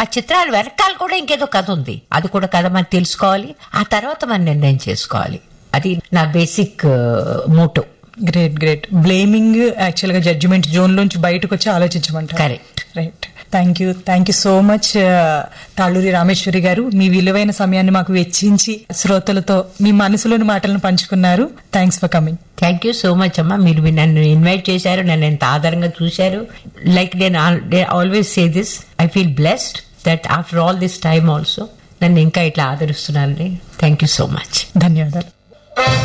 చిత్రాలు వెనకాల కూడా ఇంకేదో కథ ఉంది అది కూడా కథ మనం తెలుసుకోవాలి ఆ తర్వాత మనం నిర్ణయం చేసుకోవాలి అది నా basic motto great great blaming actual గా జడ్జిమెంట్ జోన్ లోంచి బయటకు వచ్చి ఆలోచించమంటారు Correct. Right thank you thank you so much Taluri Rameswari గారు మీ విలువైన సమయాన్ని మాకు వెచ్చించి శ్రోతలతో మీ మనసులోని మాటలను పంచుకున్నారు thanks for coming thank you so much అమ్మా మీరు మీ నన్ను ఇన్వైట్ చేశారు నన్ను ఎంత ఆధారంగా చూశారు లైక్ నేను always say this I feel blessed that after all this time also నన్ను ఇంకా ఇట్లా ఆదరిస్తున్నారని థ్యాంక్ యూ సో మచ్ ధన్యవాదాలు